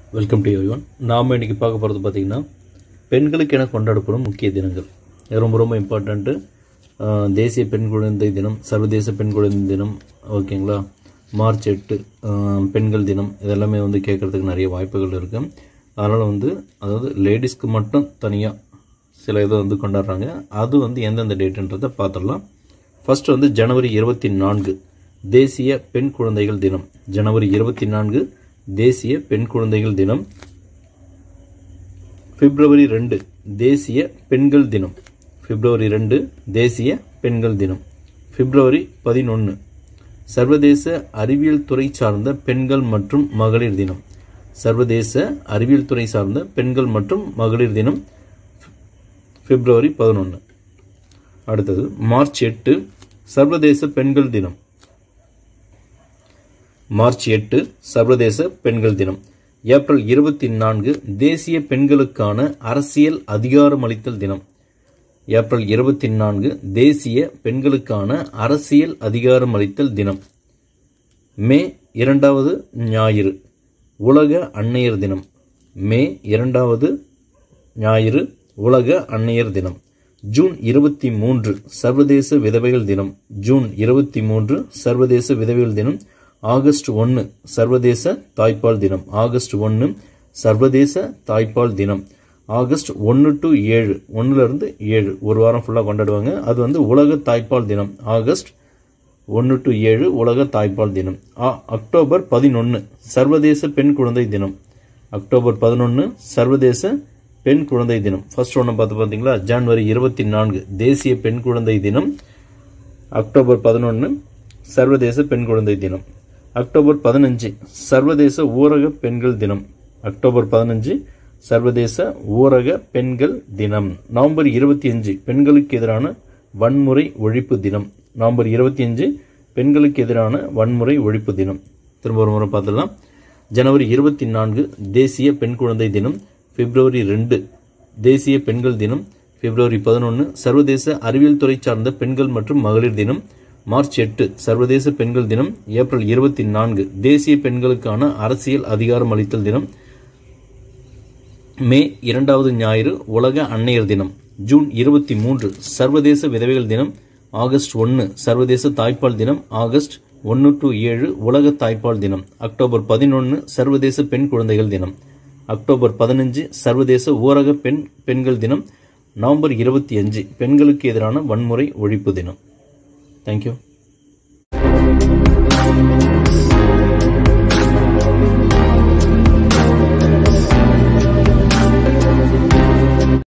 welcome to every one நாம் இன்றைக்கி பார்க்க போகிறது பார்த்திங்கன்னா பெண்களுக்கென கொண்டாடப்படும் முக்கிய தினங்கள் இது ரொம்ப ரொம்ப இம்பார்ட்டண்ட்டு தேசிய பெண் குழந்தை தினம் சர்வதேச பெண் குழந்தை தினம் ஓகேங்களா மார்ச் எட்டு ஆஹ், பெண்கள் தினம் இதெல்லாமே வந்து கேட்குறதுக்கு நிறைய வாய்ப்புகள் இருக்குது அதனால் வந்து அதாவது லேடிஸ்க்கு மட்டும் தனியாக சில இதை வந்து கொண்டாடுறாங்க அது வந்து எந்தெந்த டேட்டுன்றதை பார்த்துடலாம் ஃபர்ஸ்ட் வந்து ஜனவரி இருபத்தி நான்கு தேசிய பெண் குழந்தைகள் தினம் ஜனவரி இருபத்தி நான்கு தேசிய பெண் குழந்தைகள் தினம் பிப்ரவரி ரெண்டு தேசிய பெண்கள் தினம் பிப்ரவரி ரெண்டு தேசிய பெண்கள் தினம் பிப்ரவரி பதினொன்று சர்வதேச அறிவியல் துறை சார்ந்த பெண்கள் மற்றும் மகளிர் தினம் சர்வதேச அறிவியல் துறை சார்ந்த பெண்கள் மற்றும் மகளிர் தினம் பிப்ரவரி பதினொன்று அடுத்தது மார்ச் எட்டு சர்வதேச பெண்கள் தினம் மார்ச் எட்டு சர்வதேச பெண்கள் தினம் ஏப்ரல் இருபத்தி நான்கு தேசிய பெண்களுக்கான அரசியல் அதிகாரமளித்தல் தினம் ஏப்ரல் இருபத்தி நான்கு தேசிய பெண்களுக்கான அரசியல் அதிகாரமளித்தல் தினம் மே இரண்டாவது ஞாயிறு உலக அன்னையர் தினம் மே இரண்டாவது ஞாயிறு உலக அன்னையர் தினம் ஜூன் இருபத்தி மூன்று சர்வதேச விதவைகள் தினம் ஜூன் இருபத்தி மூன்று சர்வதேச விதவைகள் தினம் ஆகஸ்ட் ஒன்று சர்வதேச தாய்ப்பால் தினம் ஆகஸ்ட் ஒன்று சர்வதேச தாய்ப்பால் தினம் ஆகஸ்ட் ஒன்று டு ஏழு ஒன்றுலேருந்து ஏழு ஒரு வாரம் ஃபுல்லாக கொண்டாடுவாங்க அது வந்து உலக தாய்ப்பால் தினம் ஆகஸ்ட் ஒன்று டு ஏழு உலக தாய்ப்பால் தினம் ஆ- அக்டோபர் பதினொன்று சர்வதேச பெண் குழந்தை தினம் அக்டோபர் பதினொன்று சர்வதேச பெண் குழந்தை தினம் ஃபர்ஸ்ட் ஒன்று பார்த்து பார்த்தீங்களா ஜனவரி இருபத்தி நான்கு தேசிய பெண் குழந்தை தினம் அக்டோபர் பதினொன்று சர்வதேச பெண் குழந்தை தினம் அக்டோபர் பதினஞ்சு சர்வதேச ஊரக பெண்கள் தினம் அக்டோபர் பதினஞ்சு சர்வதேச ஊரக பெண்கள் தினம் நவம்பர் இருபத்தி அஞ்சு பெண்களுக்கு எதிரான வன்முறை ஒழிப்பு தினம் நவம்பர் இருபத்தி அஞ்சு பெண்களுக்கு எதிரான வன்முறை ஒழிப்பு தினம் திரும்ப ஒரு முறை பார்த்துடலாம் ஜனவரி இருபத்தி நான்கு தேசிய பெண் குழந்தை தினம் பிப்ரவரி ரெண்டு தேசிய பெண்கள் தினம் பிப்ரவரி பதினொன்று சர்வதேச அறிவியல் துறை சார்ந்த பெண்கள் மற்றும் மகளிர் தினம் மார்ச் எட்டு சர்வதேச பெண்கள் தினம் ஏப்ரல் இருபத்தி நான்கு தேசிய பெண்களுக்கான அரசியல் அதிகாரம் அளித்தல் தினம் மே இரண்டாவது ஞாயிறு உலக அன்னையர் தினம் ஜூன் இருபத்தி மூன்று சர்வதேச விதவைகள் தினம் ஆகஸ்ட் ஒன்று சர்வதேச தாய்ப்பால் தினம் ஆகஸ்ட் ஒன்று டு ஏழு உலக தாய்ப்பால் தினம் அக்டோபர் பதினொன்று சர்வதேச பெண் குழந்தைகள் தினம் அக்டோபர் பதினஞ்சு சர்வதேச ஊரக பெண் பெண்கள் தினம் நவம்பர் இருபத்தி அஞ்சு பெண்களுக்கு எதிரான வன்முறை ஒழிப்பு தினம் தேங்க்யூ